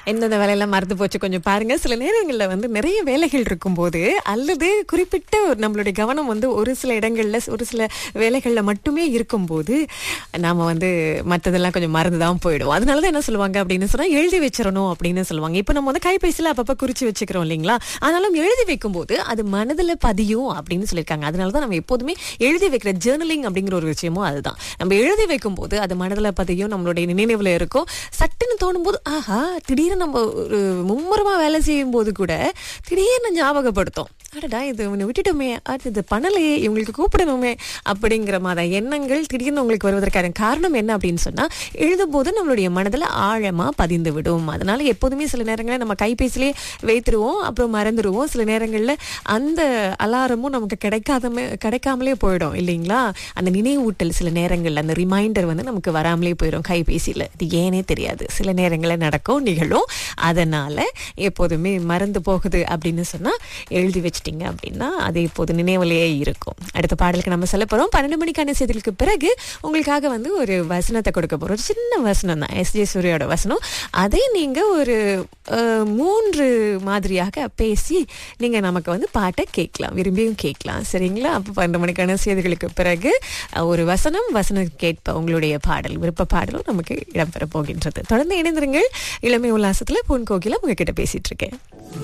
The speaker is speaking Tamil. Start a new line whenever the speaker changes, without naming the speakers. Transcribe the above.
எந்தெந்த வேலையெல்லாம் மறந்து போச்சு கொஞ்சம் பாருங்க சில நேரங்களில் வந்து நிறைய வேலைகள் இருக்கும்போது அல்லது குறிப்பிட்ட ஒரு நம்மளுடைய கவனம் வந்து ஒரு சில இடங்கள்ல ஒரு சில வேலைகள்ல மட்டுமே இருக்கும்போது நாம வந்து மற்றதெல்லாம் கொஞ்சம் மறந்து தான் போயிடும் அதனால தான் என்ன சொல்லுவாங்க அப்படின்னு சொன்னா எழுதி வச்சிடணும் அப்படின்னு சொல்லுவாங்க இப்போ நம்ம வந்து கைபேசியில் அப்பப்போ குறிச்சு வச்சுக்கிறோம் இல்லைங்களா ஆனாலும் எழுதி வைக்கும்போது அது மனதில் பதியும் அப்படின்னு சொல்லியிருக்காங்க அதனால தான் நம்ம எப்போதுமே எழுதி வைக்கிற ஜேர்னலிங் அப்படிங்கிற ஒரு விஷயமும் அதுதான் நம்ம எழுதி வைக்கும்போது அது மனதில் பதியும் நம்மளுடைய நினைவுல இருக்கும் சட்டுன்னு தோணும் போது ஆஹா திடீர்னு நம்ம ஒரு மும்முரமா வேலை செய்யும் போது கூட திடீர்னு ஞாபகப்படுத்தும் அடடா இது இவனை விட்டுட்டோமே அது இது பண்ணலையே இவங்களுக்கு கூப்பிடணுமே அப்படிங்கிற மாதிரி எண்ணங்கள் திடீர்னு உங்களுக்கு வருவதற்கான காரணம் என்ன அப்படின்னு சொன்னா எழுதும் போது நம்மளுடைய மனதில் ஆழமா பதிந்து விடும் அதனால எப்போதுமே சில நேரங்களில் நம்ம கைபேசியிலே வைத்துருவோம் அப்புறம் மறந்துடுவோம் சில நேரங்களில் அந்த அலாரமும் நமக்கு கிடைக்காதமே கிடைக்காமலே போயிடும் இல்லைங்களா அந்த நினைவூட்டல் சில நேரங்களில் அந்த ரிமைண்டர் வந்து நமக்கு வராமலே போயிடும் கைபேசியில் இது ஏனே தெரியாது சில நேரங்களில் நடக்கும் நிகழும் அதனால எப்போதுமே மறந்து போகுது அப்படின்னு சொன்னா எழுதி வச்சிட்டீங்க அப்படின்னா அது இப்போது நினைவிலேயே இருக்கும் அடுத்த பாடலுக்கு நம்ம சொல்ல போறோம் பன்னெண்டு மணிக்கான செய்திகளுக்கு பிறகு உங்களுக்காக வந்து ஒரு வசனத்தை கொடுக்க போறோம் ஒரு சின்ன வசனம் தான் எஸ் ஜே சூர்யாவோட வசனம் அதை நீங்க ஒரு அஹ், மூன்று மாதிரியாக பேசி நீங்க நமக்கு வந்து பாட்டை கேட்கலாம் விரும்பியும் கேட்கலாம் சரிங்களா அப்போ பன்னெண்டு மணிக்கான செய்திகளுக்கு பிறகு அஹ், ஒரு வசனம் வசனம் கேட்ப உங்களுடைய பாடல் விருப்ப பாடலும் நமக்கு இடம்பெற போகின்றது தொடர்ந்து இணைந்திருங்கள் இளமை உல்லாசத்துல பொன் கோகில உங்ககிட்ட பேசிட்டு இருக்கேன்